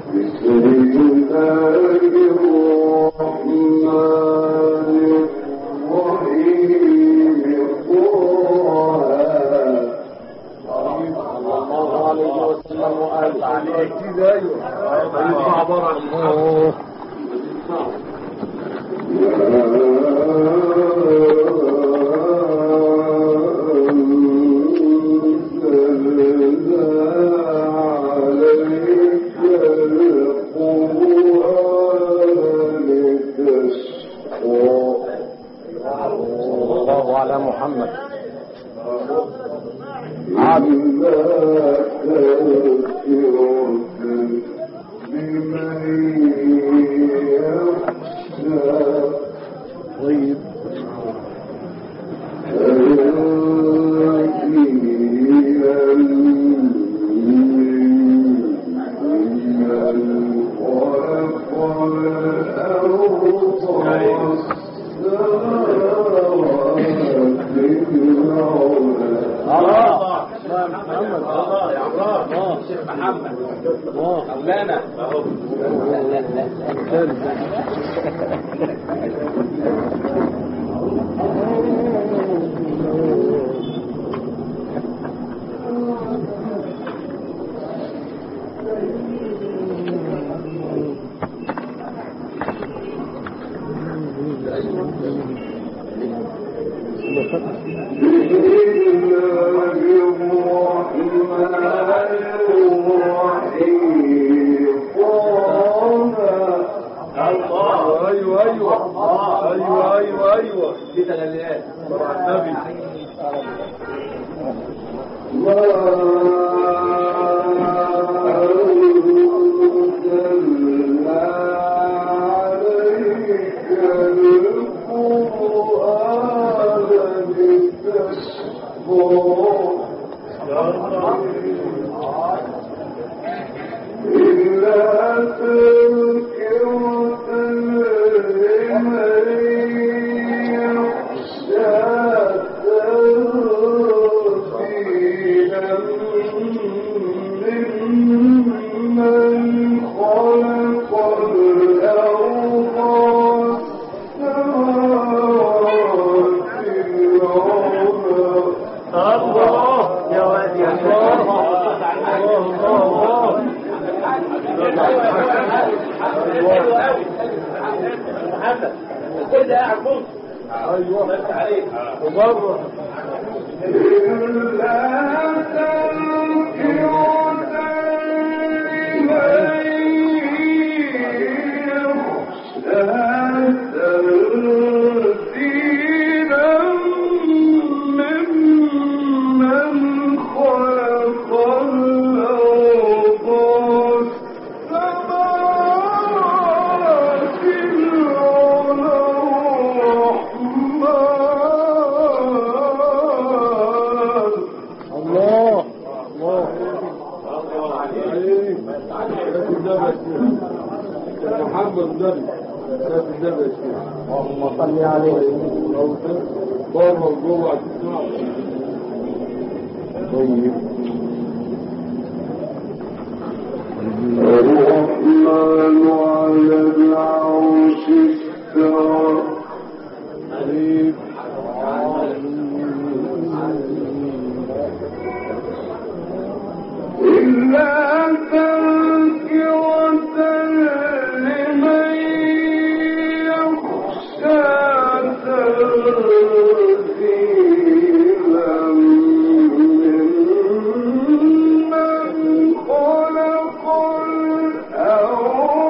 خلق الأرض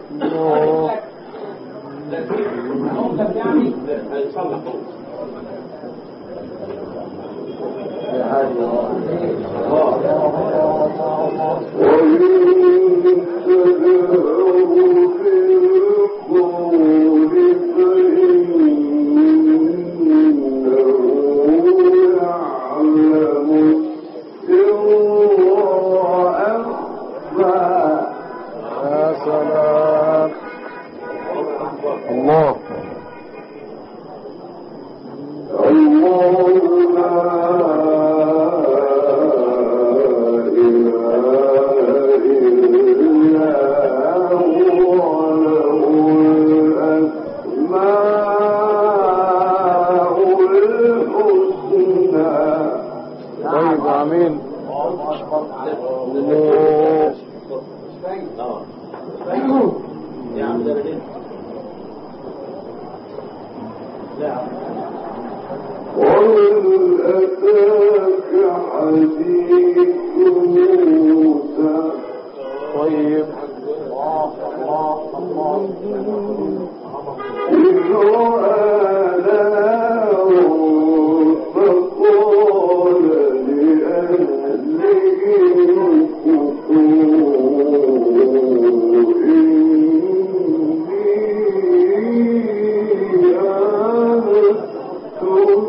يعني هيصلح يا سلام الله طيب امين الله يا عم ده ليه؟ لا ومن أتاك حديث موسى طيب إذ رأى نارا فقال لأهلهم كثوا إني آنست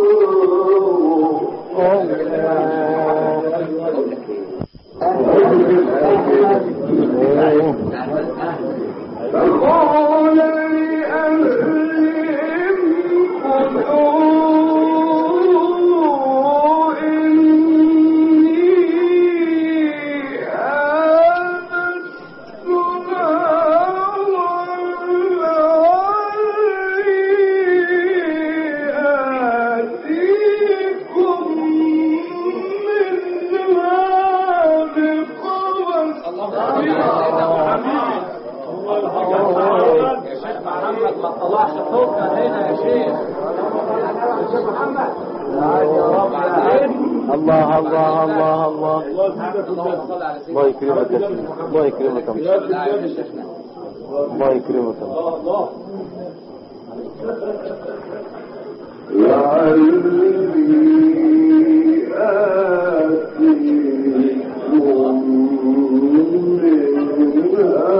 نارا فقال لأهلهم كثوا إني آنست نارا لعلي آتيكم منها بقبس يا شيخ محمد ما تطلعش صوتنا هنا يا شيخ يا شيخ محمد الله الله الله الله الله يكرمك يا شيخ. الله يكرمك يا شيخ. الله يكرمك يا شيخ. لعلي آتيكم منها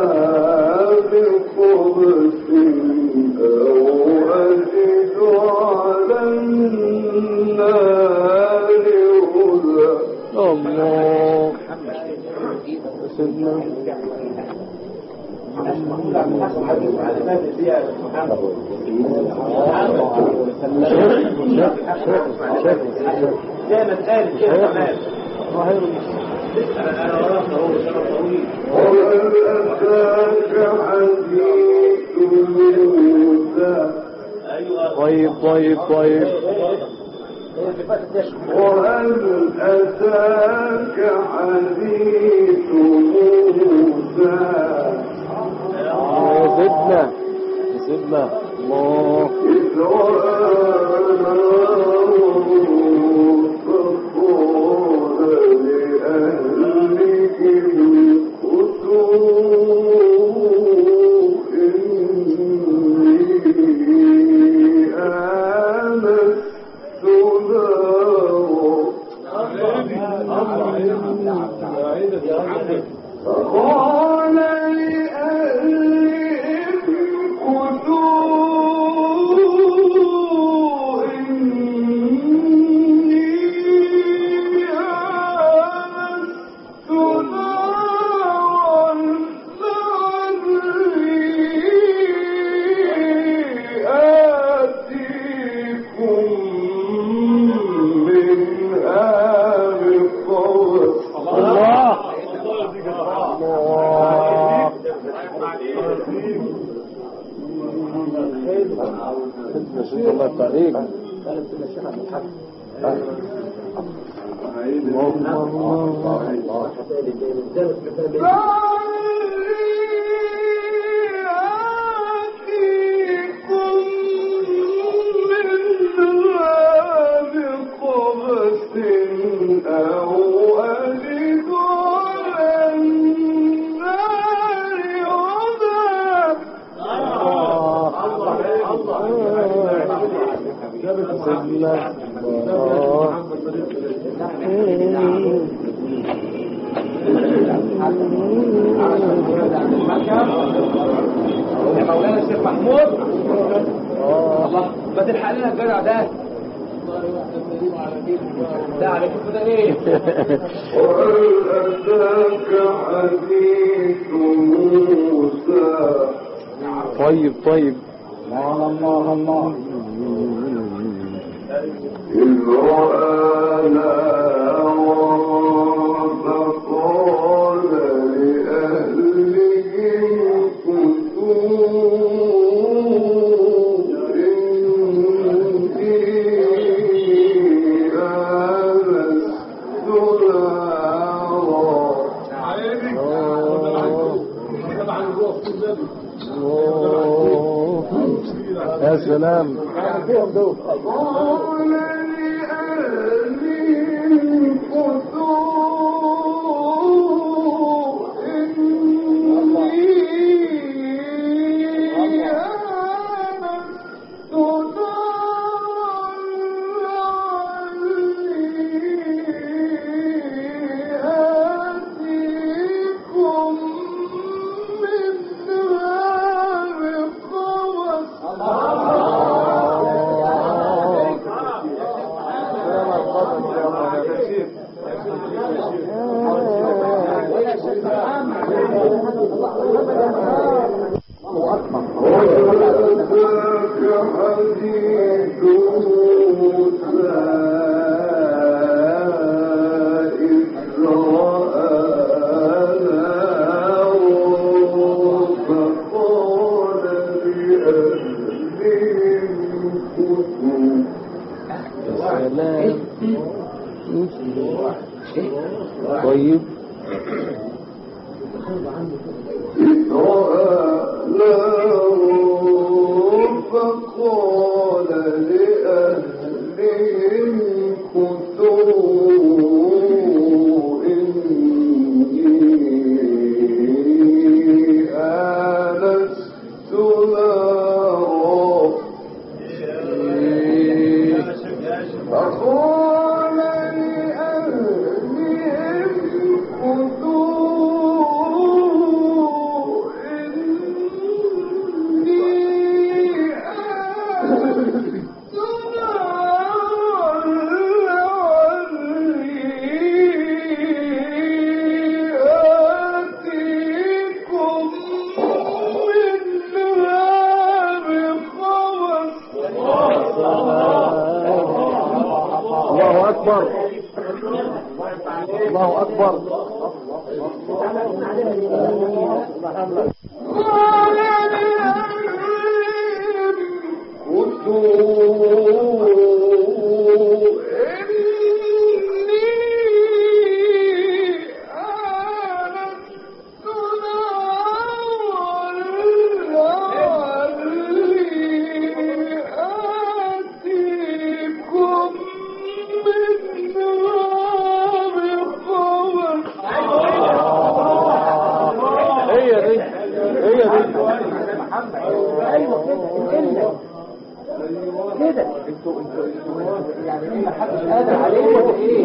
بقبس أو أجد على النار هدى الله سيدنا زي ما اتقال كده كمان وهل أتاك حديث موسى طيب طيب طيب وهل أتاك حديث موسى يا سيدنا يا سيدنا الله إذ رأى نارا فقال لأهلهم كثوا إني آنست نارا فقال لأهلهم كثوا إني آنست نارا لعلي آتيكم منها بقبس الله الله سيدنا شيخ الله يفتح عليك الله الله الله سيدنا الله يا مولانا الشيخ محمود الله ما تلحق لنا الجدع ده ده على كيف ده ايه وهل أتاك حديث موسى طيب طيب الله الله إذ رأى نارا فقال لأهلهم كثوا إني آنست نارا الله. يا سلام قال لأهلهم كثوا إني آنست نارا آتيكم منها بقبس وَذَاكَ حَدِيثُ مُوسَىٰ إِذْ رَأَىٰ نَارًا فَقَالَ لِأَهْلِهِمْ كُثُوا سلام طيب إذ رأى نارا فقال لأهلهم كثوا إني آنست نارا فقال لأهلهم كثوا إني آنست نارا لعلي آتيكم منها بخبر الله أكبر الله أكبر قال لأهلهم كثوا إني آنست نارا لعلي آتيكم منها بخبر هي دي هي دي كده انتوا انتوا انتوا يعني ايه محدش قادر عليه ولا ايه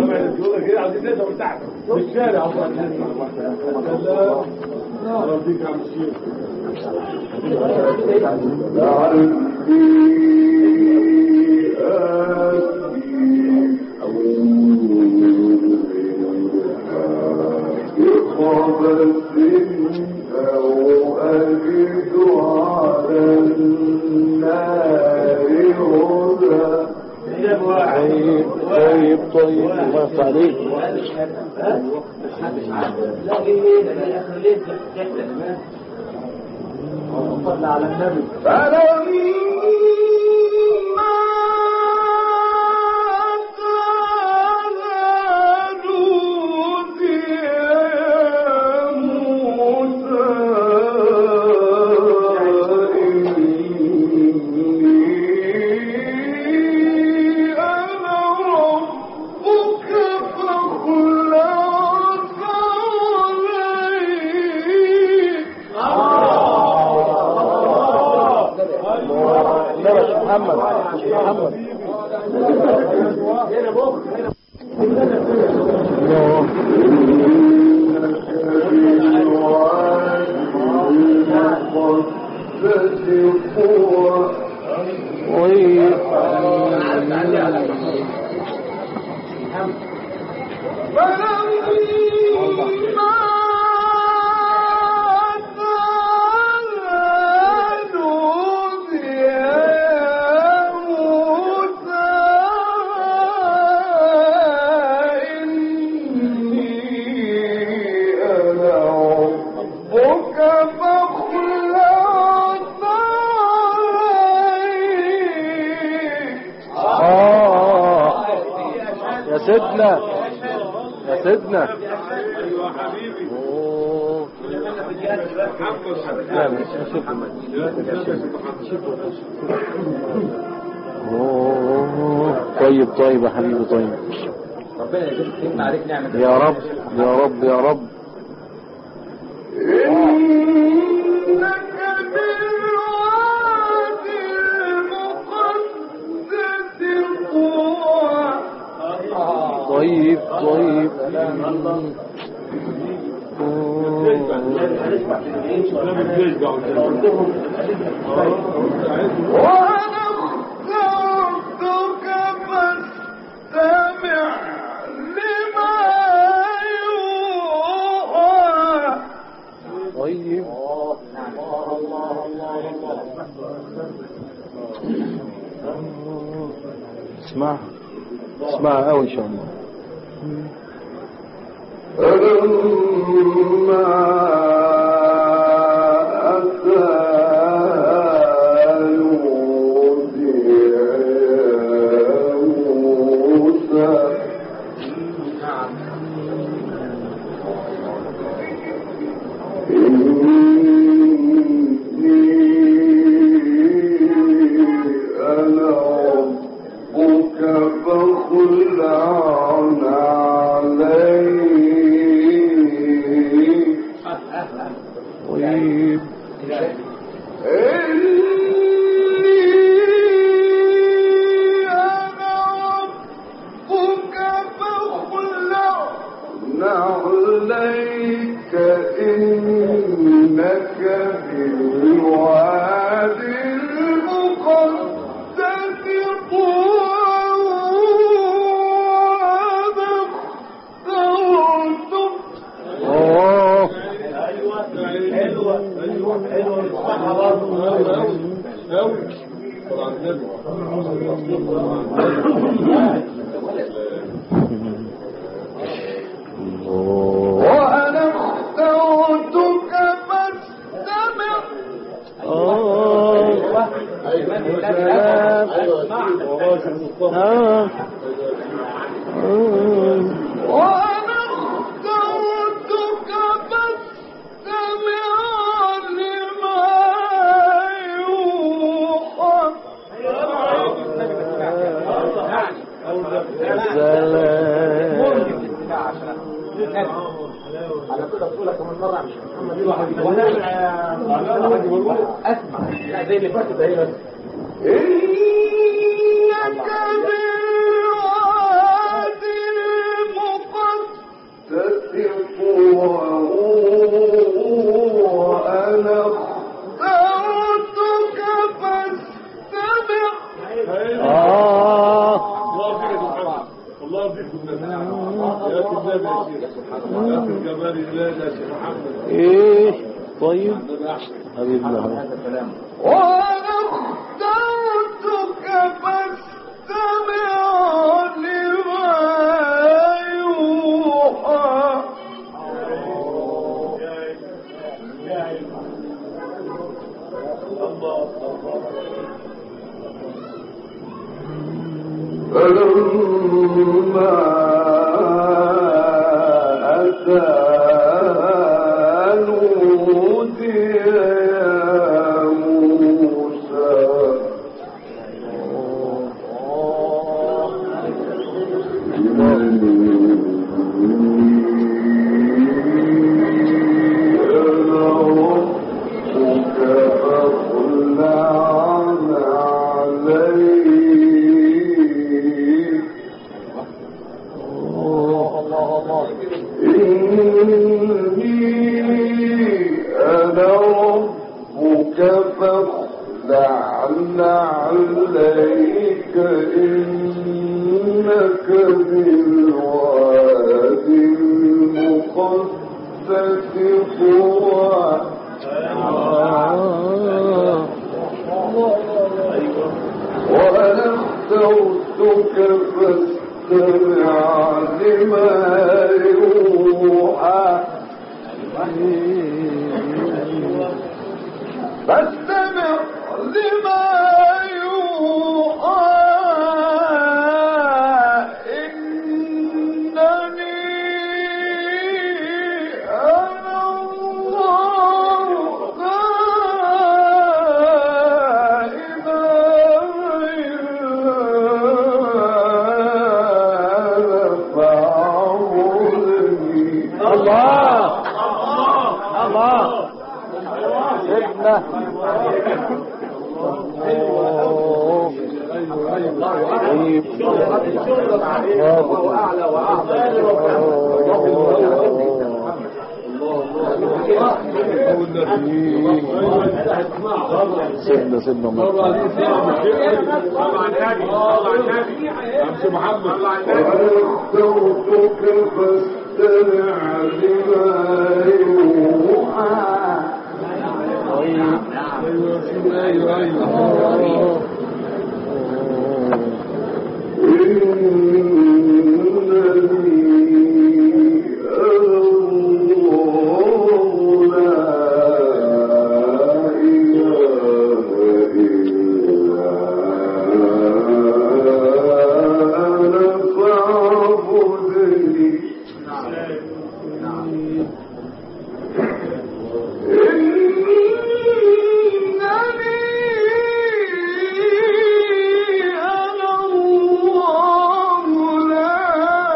لعلي آتيكم بخبث أو أجد على النار هدى طيب طيب طيب الله يفتح عليك لا ايه ده ده اخر ليه ده صلى على النبي فلما لا مش محمد مش محمد الله طيب آه يا سيدنا يا سيدنا أوه. لا مش هشوف أوه. طيب طيب يا حبيبي طيب ربنا يجزيك خير عليك نعمة يا رب يا رب يا رب إنك بالواد المقدس طوى طيب طيب وأنا اخترتك فاستمع لما يوحى طيب اسمع اسمع قوي ان شاء الله فلما أتى نودي يا موسى إني أنا ربك فاخلع عليك طيب إني أنا ربك فاخلع عليك إنك بالواد المقدس طوى وأنا اخترتك اوه الله وأنا اخترتك فاستمع آه. سلام. آه. آه. وأنا اخترتك فاستمع لما يوحى سلام على كده بقولها كمان مرة مش محمد وانا اسمع لا زي اللي فاتت ده بس إنك بالواد المقدس طوى وأنا اخترتك فاستمع آه الله فيك يا محمد الله فيك يا كذاب يا شيخ يا جمال الله يا شيخ محمد ايه طيب حبيبنا هذا كلام وأنا اخترتك فاستمع لما يوحى فلما أتى نودي يا موسى أنا ربك فاخلع عليك فاخلع عليك إنك بالوادي المقدس طوى وأنا اخترتك فاستمع لما يوحى فاستمع لما يوحى إنني أنا الله لا إله إلا أنا فاعبدني الله الله سيدنا طيب واعلى سيدنا سيدنا محمد. محمد واخترتك فاستمع لما يوحى ايوه ايوه إنني أنا الله لا إله إلا أنا فاعبدني إنني أنا الله لا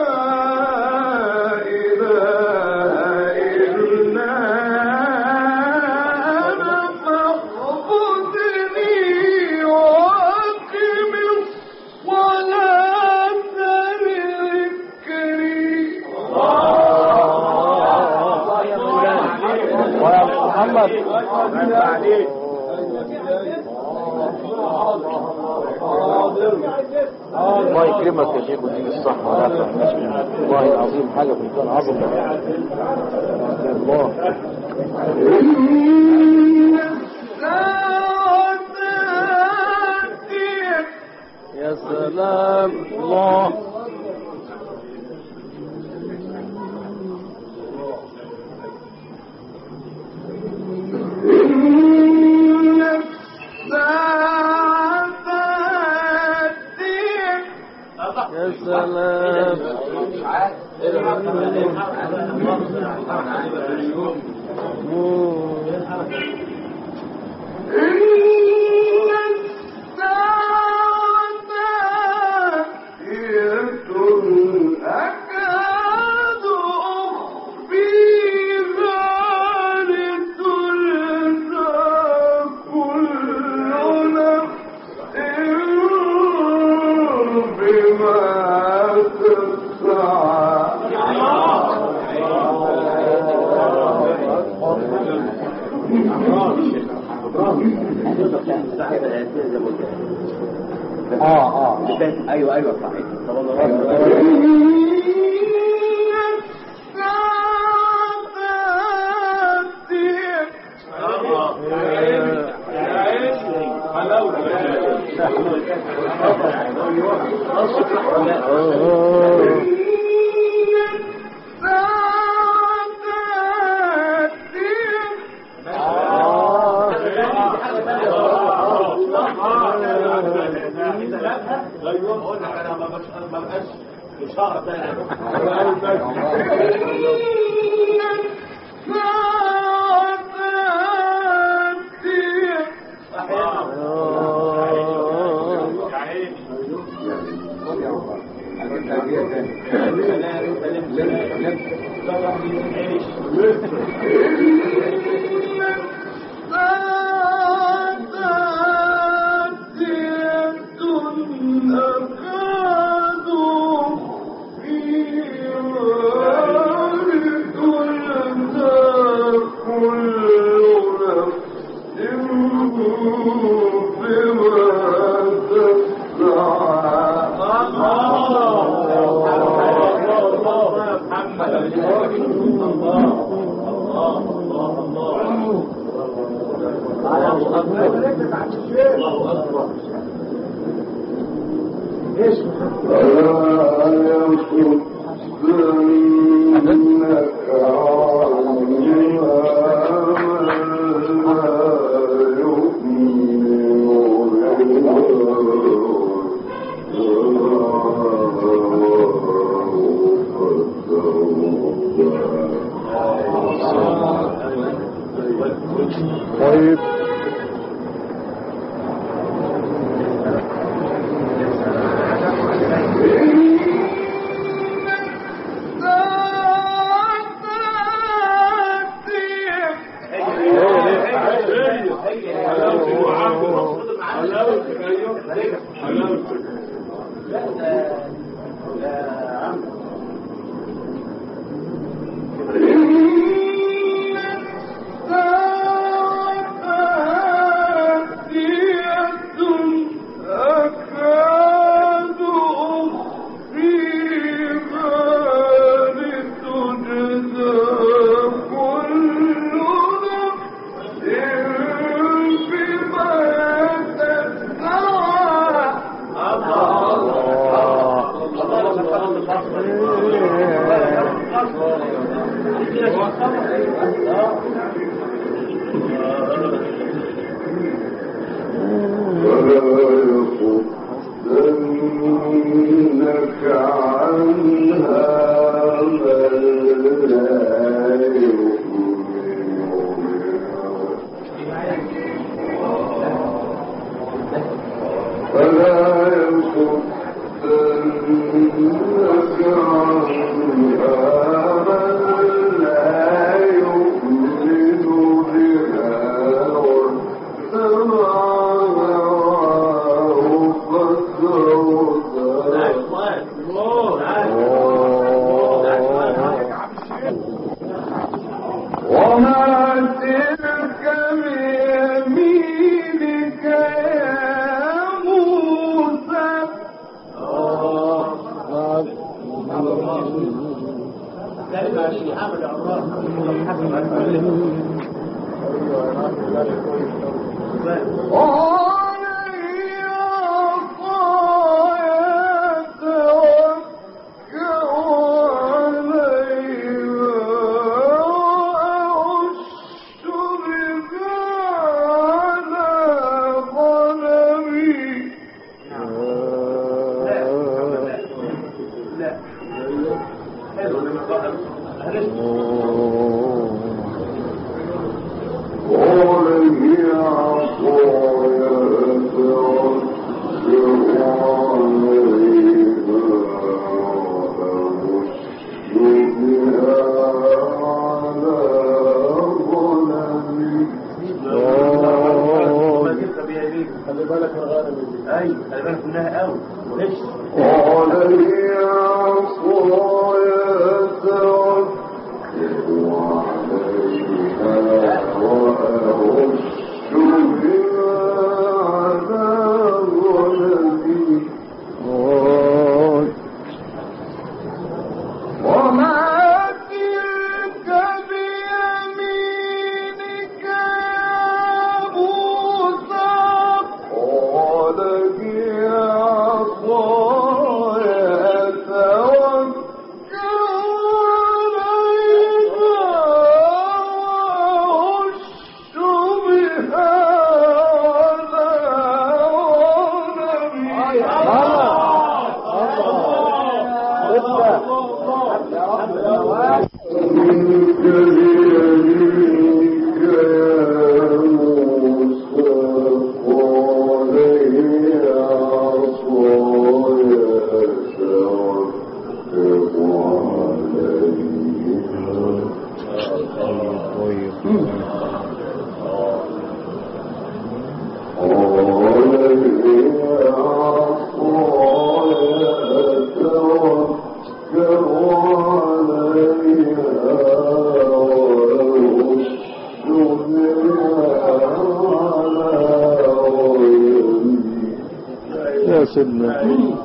إله إلا أنا فاعبدني وأقم الصلاة لذكري ويا محمد الله يكرمك يا شيخ ويديك الصحة والعافية والله العظيم حاجة في الكون عظمة الله إن الساعة آتية يا سلام الله إن الساعة آتية يا سلام إن الساعة آتية أكاد أخفيها لتجزى كل نفس بما تسعى اه اه ايوه ايوه صحيح كل نفس طيب قال يا صايا توكل سيدنا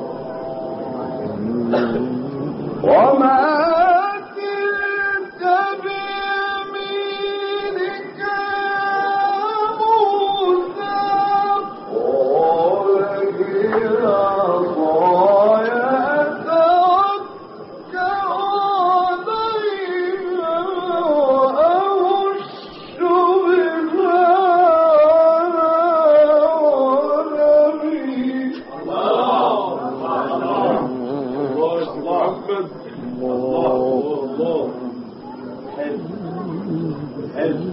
وما تلك بيمينك يا موسى قال هي عصاي أتوكل عليها وأهش بها على غنمي الله يا محمد الله الله حلو حلو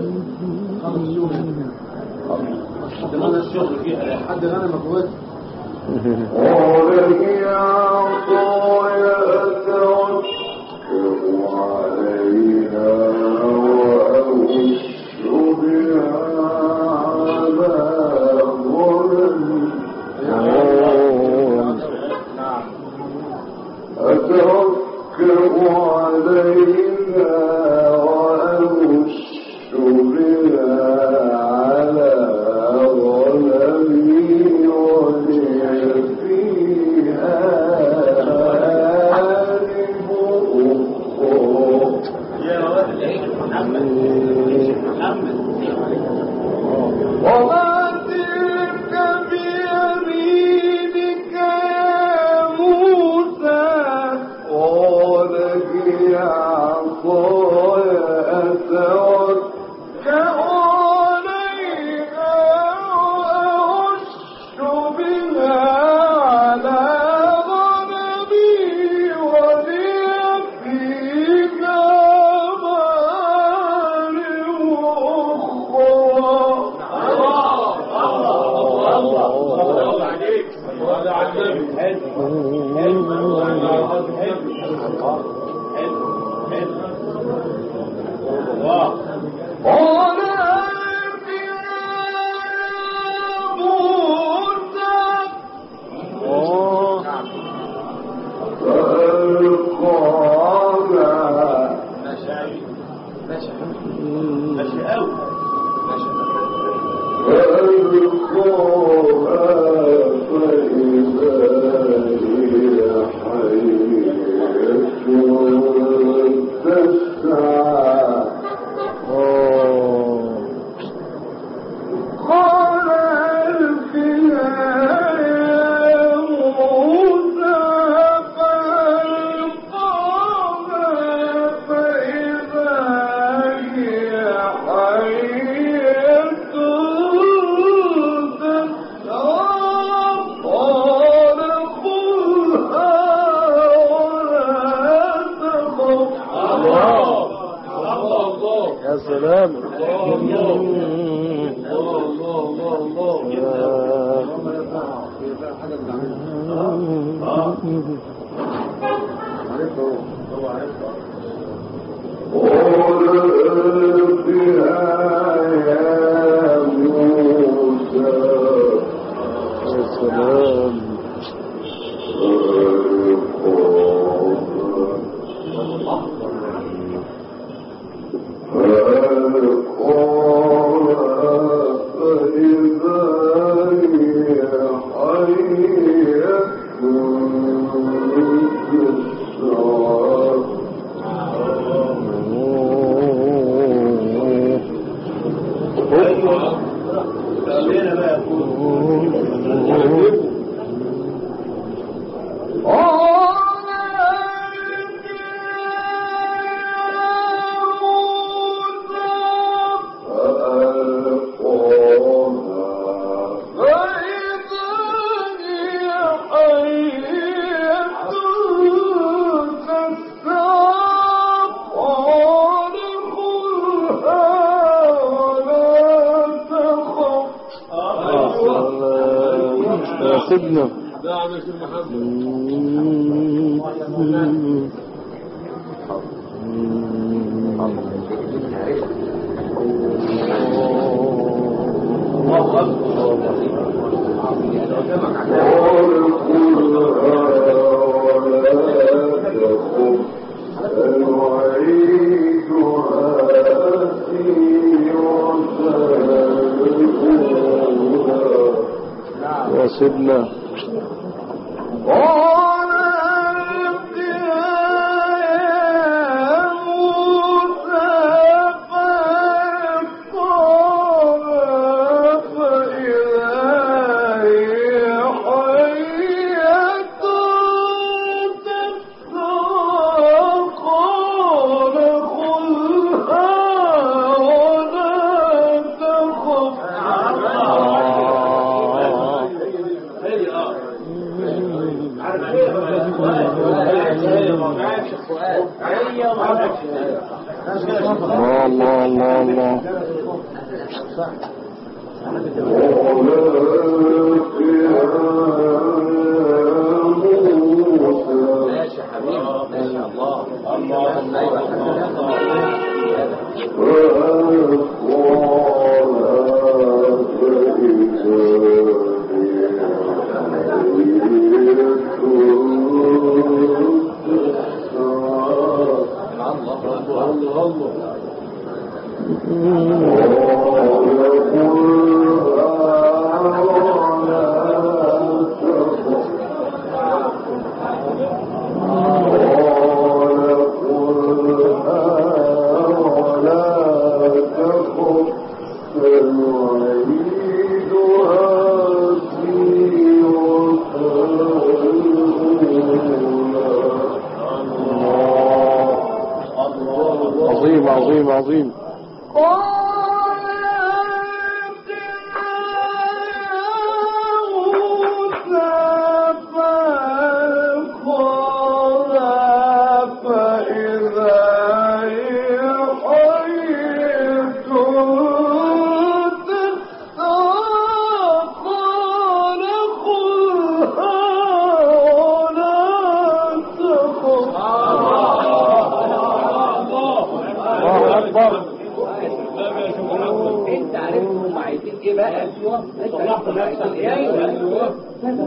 حد غنى الشغل فيها حد غنى مجهود قال هي عصاي أتوكل عليها وأهش بها على غنمي أتوكل عليها وأهش بها على غنمي ولي فيها آلب أخرى وما تلك بيمينك يا موسى قال هي عصاي أتوكل عليها وأهش بها على غنمي ولي فيها مآرب أخرى الله عليك هذا عجبني حلو حلو حلو حلو الله قال ألقها يا موسى فألقاها ماشي ماشي ماشي قوي فألقاها فإذا هي حية تسعى قال ألقها يا موسى فألقاها فإذا هي حية تسعى قال خذها ولا تخف الله الله يا سلام الله الله الله قال ألقها يا موسى يا سلام ايوه خلينا بقى نقول يا سيدنا نعم يا شيخ محمد الله اكبر يا سيدنا الله الله الله الله ماشي يا حبيبي ما شاء الله الله عظيم عظيم عظيم الله أكبر انت عرفت هم عايزين ايه بقى انت عرفت هم عايزين ايه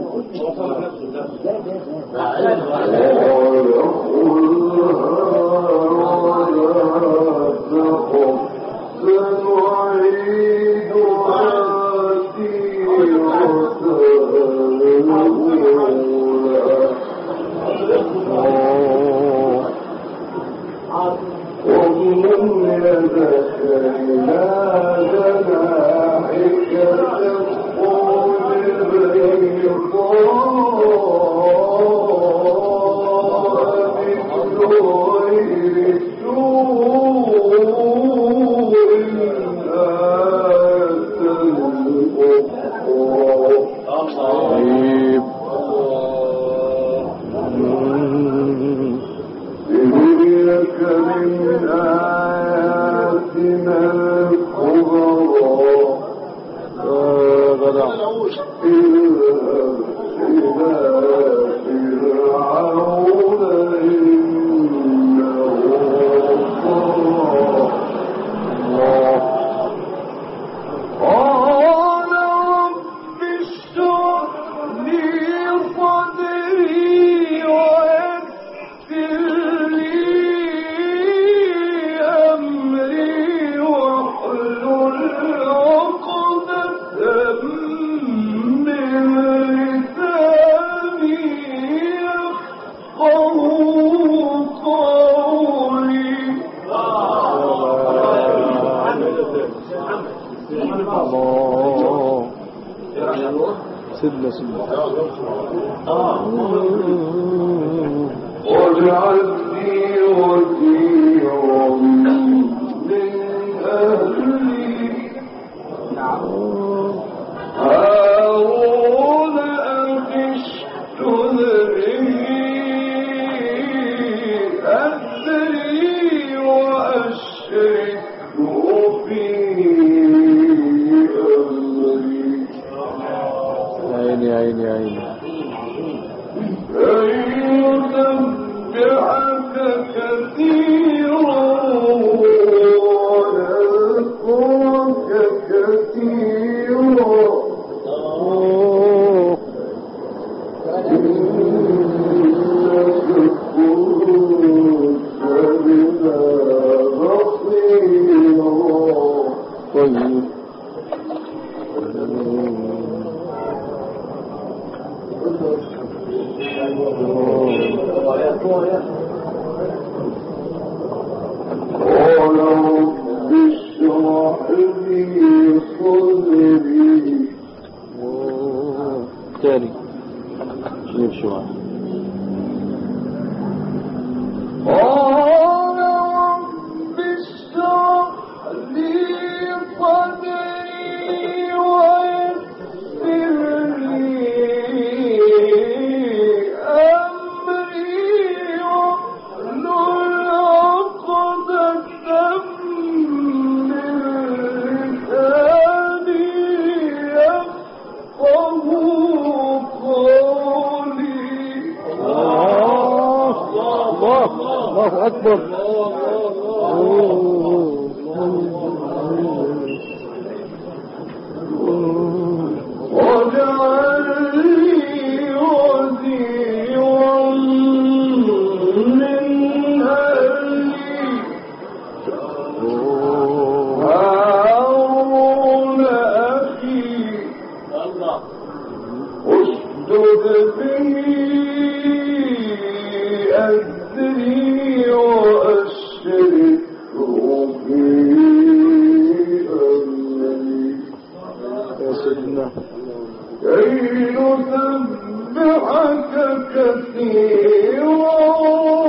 أوه. ومن يدك إلى جناحك تكون بيضاء من غير سوء آية أخرى طيب مم. لنريك من آياتنا الكبرى آه، جدع اذهب إلى فرعون إنه طغى الله قال رب اشرح لي صدري ويسر لي أمري واحلل عقدة من لساني يفقهوا قولي الله سيدنا سيدنا واجعلني وزيرا من أهلي هارون أخشد به أزري وأشركه في أمري عيني عيني عيني فيسبحك كثيرا ونذكرك كثيرا أوه. إنك كنت بنا بصيرا طيب قال رب اشرح لي صدري تاني نمشي معاه قال رب اشرح لي صدري ويسر لي أمري واحلل عقدة من لساني يفقهوا قولي الله الله أكبر واجعل لي وزيرا من أهلي هارون أخي اشدد به أزري وأشركه في أمري يا سيدنا كي نسبحك كثيرا